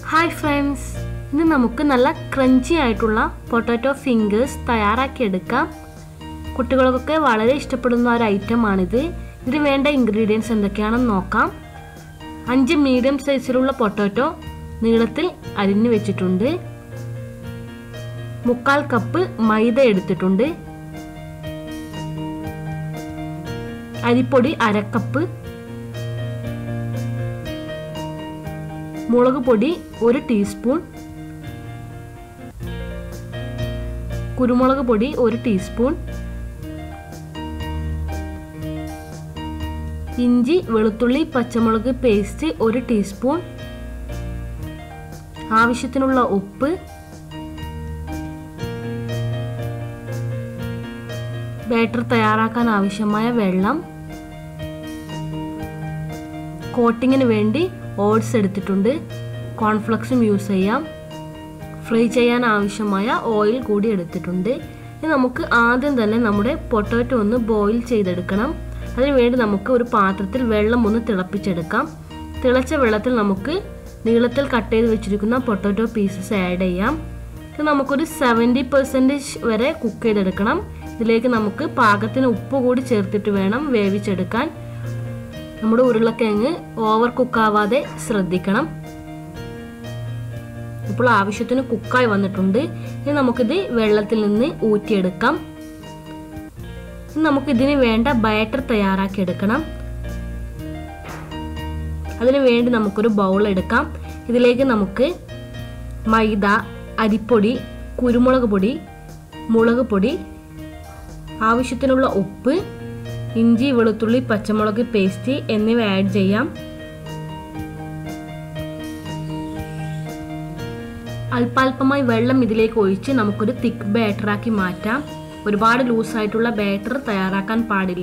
hi friends ഇന്ന് നമുക്ക് നല്ല ക്രഞ്ചി ആയിട്ടുള്ള പൊട്ടാറ്റോ ഫിംഗേഴ്സ് തയ്യാറാക്കിയെടുക്കാം കുട്ടികൾക്കൊക്കെ വളരെ ഇഷ്ടപ്പെടുന്ന ഒരു ഐറ്റമാണിത് ഇതിന് വേണ്ട ഇൻഗ്രീഡിയൻസ് എന്തൊക്കെയാണെന്ന് നോക്കാം അഞ്ച് മീഡിയം സൈസിലുള്ള പൊട്ടാറ്റോ നീളത്തിൽ അരിഞ്ഞു വെച്ചിട്ടുണ്ട് മുക്കാൽ കപ്പ് മൈദ എടുത്തിട്ടുണ്ട് അരിപ്പൊടി അരക്കപ്പ് മുളക് പൊടി ഒരു ടീസ്പൂൺ കുരുമുളക് പൊടി ഒരു ടീസ്പൂൺ ഇഞ്ചി വെളുത്തുള്ളി പച്ചമുളക് പേസ്റ്റ് ഒരു ടീസ്പൂൺ ആവശ്യത്തിനുള്ള ഉപ്പ് ബാറ്റർ തയ്യാറാക്കാൻ ആവശ്യമായ വെള്ളം കോട്ടിങ്ങിന് വേണ്ടി ഓട്സ് എടുത്തിട്ടുണ്ട് കോൺഫ്ലക്സും യൂസ് ചെയ്യാം ഫ്രൈ ചെയ്യാൻ ആവശ്യമായ ഓയിൽ കൂടി എടുത്തിട്ടുണ്ട് ഇനി നമുക്ക് ആദ്യം തന്നെ നമ്മുടെ പൊട്ടാറ്റോ ഒന്ന് ബോയിൽ ചെയ്തെടുക്കണം അതിനുവേണ്ടി നമുക്ക് ഒരു പാത്രത്തിൽ വെള്ളം ഒന്ന് തിളപ്പിച്ചെടുക്കാം തിളച്ച വെള്ളത്തിൽ നമുക്ക് നീളത്തിൽ കട്ട് ചെയ്ത് വെച്ചിരിക്കുന്ന പൊട്ടാറ്റോ പീസസ് ആഡ് ചെയ്യാം ഇത് നമുക്കൊരു സെവൻറ്റി പെർസെൻറ്റേജ് വരെ കുക്ക് ചെയ്തെടുക്കണം ഇതിലേക്ക് നമുക്ക് പാകത്തിന് ഉപ്പ് കൂടി ചേർത്തിട്ട് വേണം വേവിച്ചെടുക്കാൻ നമ്മുടെ ഉരുളക്കിഴങ്ങ് ഓവർ കുക്കാവാതെ ശ്രദ്ധിക്കണം ഇപ്പോൾ ആവശ്യത്തിന് കുക്കായി വന്നിട്ടുണ്ട് ഇനി നമുക്കിത് വെള്ളത്തിൽ നിന്ന് ഊറ്റിയെടുക്കാം നമുക്കിതിന് വേണ്ട ബാറ്റർ തയ്യാറാക്കി എടുക്കണം അതിനു വേണ്ടി നമുക്കൊരു ബൗൾ എടുക്കാം ഇതിലേക്ക് നമുക്ക് മൈദ അരിപ്പൊടി കുരുമുളക് പൊടി മുളക് പൊടി ആവശ്യത്തിനുള്ള ഉപ്പ് ഇഞ്ചി വെളുത്തുള്ളി പച്ചമുളക് പേസ്റ്റ് എന്നിവ ആഡ് ചെയ്യാം അല്പാൽപമായി വെള്ളം ഇതിലേക്ക് ഒഴിച്ച് നമുക്കൊരു തിക്ക് ബാറ്ററാക്കി മാറ്റാം ഒരുപാട് ലൂസായിട്ടുള്ള ബാറ്റർ തയ്യാറാക്കാൻ പാടില്ല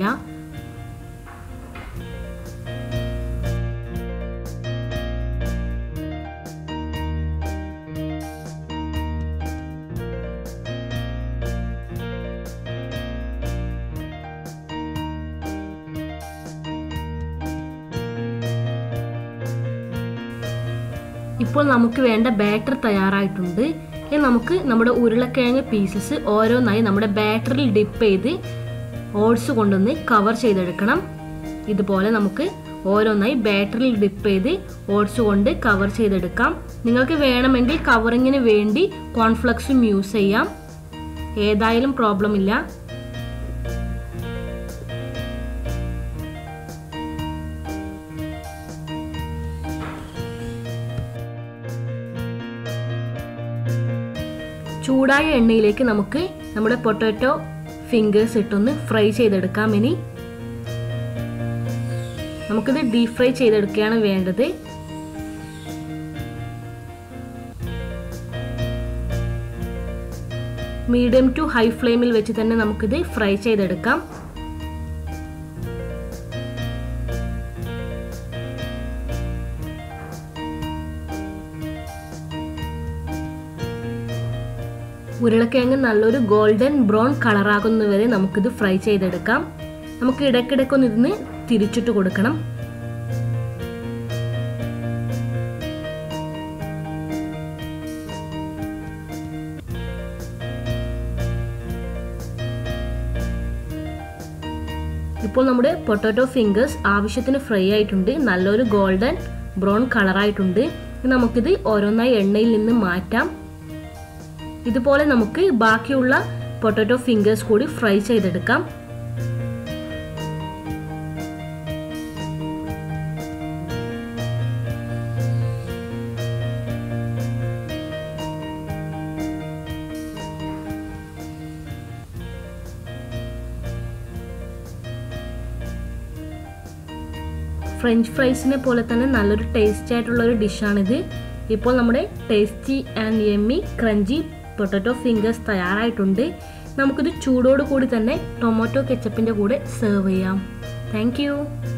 ഇപ്പോൾ നമുക്ക് വേണ്ട ബാറ്റർ തയ്യാറായിട്ടുണ്ട് ഇനി നമുക്ക് നമ്മുടെ ഉരുളക്കിഴങ്ങ് പീസസ് ഓരോന്നായി നമ്മുടെ ബാറ്ററിൽ ഡിപ്പ് ചെയ്ത് ഓട്സ് കൊണ്ടൊന്ന് കവർ ചെയ്തെടുക്കണം ഇതുപോലെ നമുക്ക് ഓരോന്നായി ബാറ്ററിൽ ഡിപ്പ് ചെയ്ത് ഓട്സ് കൊണ്ട് കവർ ചെയ്തെടുക്കാം നിങ്ങൾക്ക് വേണമെങ്കിൽ കവറിങ്ങിന് വേണ്ടി കോൺഫ്ലക്സും യൂസ് ചെയ്യാം ഏതായാലും പ്രോബ്ലം ഇല്ല ചൂടായ എണ്ണയിലേക്ക് നമുക്ക് നമ്മുടെ പൊട്ടാറ്റോ ഫിംഗേഴ്സ് ഇട്ടൊന്ന് ഫ്രൈ ചെയ്തെടുക്കാം ഇനി നമുക്കിത് ഡീപ് ഫ്രൈ ചെയ്തെടുക്കുകയാണ് വേണ്ടത് മീഡിയം ടു ഹൈ ഫ്ലെയിമിൽ വെച്ച് തന്നെ നമുക്കിത് ഫ്രൈ ചെയ്തെടുക്കാം ഉരുളക്കിഴങ്ങ് നല്ലൊരു ഗോൾഡൻ ബ്രൗൺ കളറാകുന്നവരെ നമുക്കിത് ഫ്രൈ ചെയ്തെടുക്കാം നമുക്ക് ഇടയ്ക്കിടയ്ക്കൊന്ന് ഇതിന് തിരിച്ചിട്ട് കൊടുക്കണം ഇപ്പോൾ നമ്മുടെ പൊട്ടാറ്റോ ഫിംഗേഴ്സ് ആവശ്യത്തിന് ഫ്രൈ ആയിട്ടുണ്ട് നല്ലൊരു ഗോൾഡൻ ബ്രൗൺ കളറായിട്ടുണ്ട് നമുക്കിത് ഓരോന്നായി എണ്ണയിൽ നിന്ന് മാറ്റാം ഇതുപോലെ നമുക്ക് ബാക്കിയുള്ള പൊട്ടാറ്റോ ഫിംഗേഴ്സ് കൂടി ഫ്രൈ ചെയ്തെടുക്കാം ഫ്രഞ്ച് ഫ്രൈസിനെ പോലെ തന്നെ നല്ലൊരു ടേസ്റ്റി ആയിട്ടുള്ള ഒരു ഡിഷാണിത് ഇപ്പോൾ നമ്മുടെ tasty and yummy crunchy potato fingers തയ്യാറായിട്ടുണ്ട് നമുക്കിത് ചൂടോട് കൂടി തന്നെ ടൊമാറ്റോ കെച്ചപ്പിൻ്റെ കൂടെ സെർവ് ചെയ്യാം താങ്ക്